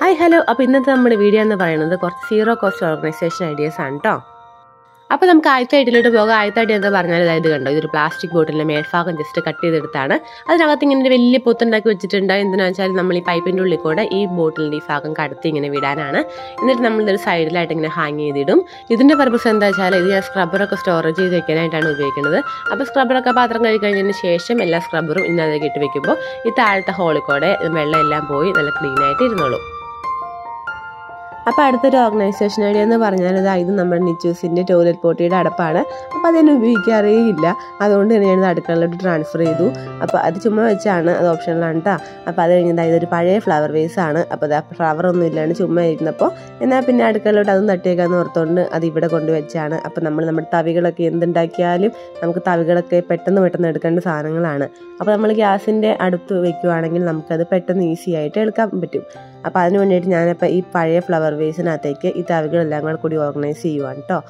hi hello അപ്പോൾ ഇന്നത്തെ നമ്മുടെ വീഡിയോ എന്ന് പറയുന്നത് കുറച്ച് സീറോ കോസ്റ്റ് ഓർഗനൈസേഷൻ ഐഡിയാസ് ആണ് കേട്ടോ അപ്പോൾ നമുക്ക് ആദ്യത്തെ ഐഡിയിലോട്ട് പോകാം ആദ്യത്തെ ഐഡിയ എന്താ പറഞ്ഞാൽ അതായത് കണ്ടോ ഇതൊരു പ്ലാസ്റ്റിക് ബോട്ടിലിൻ്റെ മേൽഭാഗം ജസ്റ്റ് കട്ട് ചെയ്തെടുത്താണ് അതിനകത്ത് ഇങ്ങനെ ഒരു വലിയ പൊത്തുണ്ടാക്കി വെച്ചിട്ടുണ്ട് എന്തിനാ വെച്ചാൽ നമ്മൾ ഈ പൈപ്പിൻ്റെ ഉള്ളിൽ കൂടെ ഈ ബോട്ടിലിൻ്റെ ഈ ഭാഗം കടത്തി ഇങ്ങനെ വിടാനാണ് എന്നിട്ട് നമ്മൾ ഇതൊരു സൈഡിലായിട്ട് ഇങ്ങനെ ഹാങ് ചെയ്തിടും ഇതിൻ്റെ പർപ്പസ് എന്താ വെച്ചാൽ ഇത് ഞാൻ സ്ക്രബ്ബറൊക്കെ സ്റ്റോറേജ് ചെയ്ത് വെക്കാനായിട്ടാണ് ഉപയോഗിക്കുന്നത് അപ്പോൾ സ്ക്രബ്ബറൊക്കെ പാത്രം കഴുകി കഴിഞ്ഞതിന് ശേഷം എല്ലാ സ്ക്രബ്ബറും ഇതിനകത്തേക്ക് ഇട്ട് വെക്കുമ്പോൾ ഈ താഴത്തെ ഹോളിൽ കൂടെ വെള്ളം എല്ലാം പോയി നല്ല ക്ലീൻ ആയിട്ട് ഇരുന്നോളും അപ്പോൾ അടുത്തൊരു ഓർഗനൈസേഷൻ ഐഡിയ എന്ന് പറഞ്ഞാൽ ഇതാ ഇത് നമ്മുടെ നിച്ചൂസിൻ്റെ ടോയ്ലറ്റ് പോട്ടിയുടെ അടപ്പാണ് അപ്പോൾ അതിനെ ഉപയോഗിക്കാറേ ഇല്ല അതുകൊണ്ട് തന്നെ ഞാനത് അടുക്കളയിലോട്ട് ട്രാൻസ്ഫർ ചെയ്തു അപ്പോൾ അത് ചുമ്മാ വെച്ചാണ് അത് ഓപ്ഷനിലാണ് കേട്ടോ അപ്പോൾ അത് കഴിഞ്ഞാൽ ഇതൊരു പഴയ ഫ്ലവർ വേസ് ആണ് അപ്പോൾ അത് ഫ്ലവർ ഒന്നും ഇല്ലാണ്ട് ചുമ്മാ ഇരുന്നപ്പോൾ എന്നാൽ പിന്നെ അടുക്കളയിലോട്ട് അതും തട്ടിയേക്കാന്ന് ഓർത്തുകൊണ്ട് അത് ഇവിടെ കൊണ്ടുവച്ചാണ് അപ്പോൾ നമ്മൾ നമ്മുടെ തവികളൊക്കെ എന്തുണ്ടാക്കിയാലും നമുക്ക് തവികളൊക്കെ പെട്ടെന്ന് പെട്ടെന്ന് എടുക്കേണ്ട സാധനങ്ങളാണ് അപ്പോൾ നമ്മൾ ഗ്യാസിൻ്റെ അടുത്ത് വെക്കുവാണെങ്കിൽ നമുക്കത് പെട്ടെന്ന് ഈസി ആയിട്ട് എടുക്കാൻ പറ്റും അപ്പോൾ അതിന് വേണ്ടിയിട്ട് ഞാനിപ്പോൾ ഈ പഴയ ഫ്ലവർ വേസിനകത്തേക്ക് ഈ തവികളെല്ലാം കൂടെ കൂടി ഓർഗനൈസ് ചെയ്യുവാണ് കേട്ടോ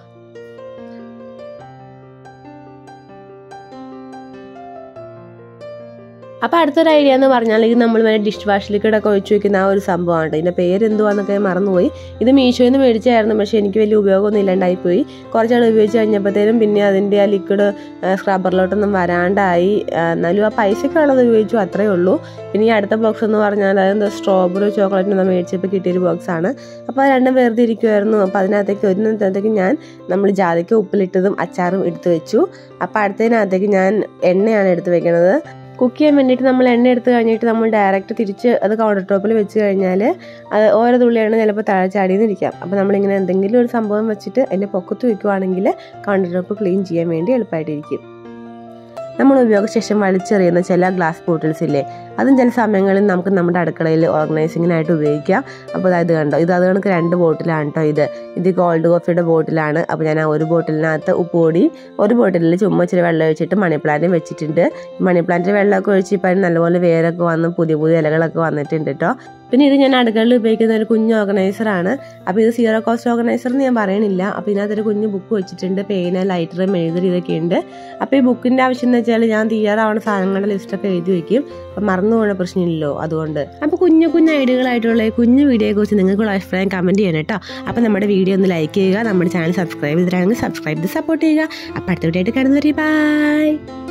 അപ്പോൾ അടുത്തൊരു ഐഡിയ എന്ന് പറഞ്ഞാൽ ഇത് നമ്മൾ വേറെ ഡിഷ് വാഷ് ലിക്വിഡൊക്കെ ഒഴിച്ച് വെക്കുന്ന ആ ഒരു സംഭവമാണ് ഇതിൻ്റെ പേര് എന്തുവാന്നൊക്കെ മറന്നുപോയി ഇത് മീഷോയിൽ നിന്ന് മേടിച്ചായിരുന്നു പക്ഷേ എനിക്ക് വലിയ ഉപയോഗമൊന്നും ഇല്ലാണ്ടായിപ്പോയി കുറച്ചാൾ ഉപയോഗിച്ച് കഴിഞ്ഞപ്പോഴത്തേനും പിന്നെ അതിൻ്റെ ആ ലിക്വിഡ് സ്ക്രബ്ബറിലോട്ടൊന്നും വരാണ്ടായി എന്നാലും ആ പൈസയ്ക്ക് ഉള്ളത് ഉപയോഗിച്ചു അത്രയേ ഉള്ളൂ പിന്നെ ഈ അടുത്ത ബോക്സ് എന്ന് പറഞ്ഞാൽ അതെന്താ സ്ട്രോബെറി ചോക്ലേറ്റ് നമ്മൾ മേടിച്ചപ്പോൾ കിട്ടിയൊരു ബോക്സാണ് അപ്പോൾ അത് രണ്ടും വെറുതെ ഇരിക്കുമായിരുന്നു അപ്പോൾ അതിനകത്തേക്ക് ഒരിനകത്തേക്ക് ഞാൻ നമ്മൾ ജാതിക്ക ഉപ്പിലിട്ടതും അച്ചാറും എടുത്ത് വെച്ചു അപ്പോൾ അടുത്തതിനകത്തേക്ക് ഞാൻ എണ്ണയാണ് എടുത്ത് വെക്കുന്നത് കുക്ക് ചെയ്യാൻ വേണ്ടിയിട്ട് നമ്മൾ എണ്ണ എടുത്ത് കഴിഞ്ഞിട്ട് നമ്മൾ ഡയറക്റ്റ് തിരിച്ച് അത് കൗണ്ടർ ടോപ്പിൽ വെച്ച് കഴിഞ്ഞാൽ അത് ഓരോ തുള്ളിയാണ് ചിലപ്പോൾ താഴെ ചാടിയെന്നിരിക്കാം അപ്പോൾ നമ്മളിങ്ങനെ എന്തെങ്കിലും ഒരു സംഭവം വെച്ചിട്ട് അതിൻ്റെ പൊക്കത്ത് വെക്കുവാണെങ്കിൽ കൗണ്ടർ ടോപ്പ് ക്ലീൻ ചെയ്യാൻ വേണ്ടി എളുപ്പമായിട്ടിരിക്കും നമ്മൾ ഉപയോഗശേഷം വലിച്ചെറിയുന്ന ചില ഗ്ലാസ് ബോട്ടിൽസ് ഇല്ലേ അതും ചില സമയങ്ങളിൽ നമുക്ക് നമ്മുടെ അടുക്കളയിൽ ഓർഗനൈസിങ്ങിനായിട്ട് ഉപയോഗിക്കാം അപ്പോൾ അതായത് കണ്ടോ ഇത് അത് കണക്ക് രണ്ട് ബോട്ടിലാണ് കേട്ടോ ഇത് ഇത് ഗോൾഡ് കോഫിയുടെ ബോട്ടിലാണ് അപ്പോൾ ഞാൻ ആ ഒരു ബോട്ടിലിനകത്ത് ഉപ്പുപൊടി ഒരു ബോട്ടിലിൽ ചുമ്മാ ഇച്ചിരി വെള്ളം ഒഴിച്ചിട്ട് മണി പ്ലാന്റും വെച്ചിട്ടുണ്ട് മണി പ്ലാന്റിൽ വെള്ളമൊക്കെ ഒഴിച്ച് ഇപ്പം നല്ലപോലെ വേരൊക്കെ വന്ന് പുതിയ പുതിയ ഇലകളൊക്കെ വന്നിട്ടുണ്ട് കേട്ടോ പിന്നെ ഇത് ഞാൻ അടുക്കളയിൽ ഉപയോഗിക്കുന്ന ഒരു കുഞ്ഞ് ഓർഗനൈസറാണ് അപ്പോൾ ഇത് സീറോ കോസ്റ്റ് ഓർഗനൈസർ എന്ന് ഞാൻ പറയണില്ല അപ്പോൾ ഇതിനകത്തൊരു കുഞ്ഞ് ബുക്ക് വെച്ചിട്ടുണ്ട് പേന ലൈറ്റർ മെഴുതൽ ഇതൊക്കെ ഉണ്ട് അപ്പോൾ ഈ ബുക്കിൻ്റെ ആവശ്യം എന്ന് വെച്ചാൽ ഞാൻ തയ്യാറാവുന്ന സാധനങ്ങളുടെ ലിസ്റ്റൊക്കെ എഴുതി വെക്കും അപ്പം മറന്നു പോകുന്ന പ്രശ്നമില്ലല്ലോ അതുകൊണ്ട് അപ്പോൾ കുഞ്ഞു കുഞ്ഞു ഐഡിയകളായിട്ടുള്ള ഈ കുഞ്ഞു വീഡിയോയെ കുറിച്ച് നിങ്ങൾക്കുള്ള അഭിപ്രായം കമൻറ്റ് ചെയ്യണം കേട്ടോ അപ്പോൾ നമ്മുടെ വീഡിയോ ഒന്ന് ലൈക്ക് ചെയ്യുക നമ്മുടെ ചാനൽ സബ്സ്ക്രൈബ് ചെയ്തിട്ടാണെങ്കിൽ സബ്സ്ക്രൈബ് ചെയ്ത് സപ്പോർട്ട് ചെയ്യുക അപ്പോൾ അടുത്ത വീഡിയോ ആയിട്ട് കാണുന്നവരെ ബൈ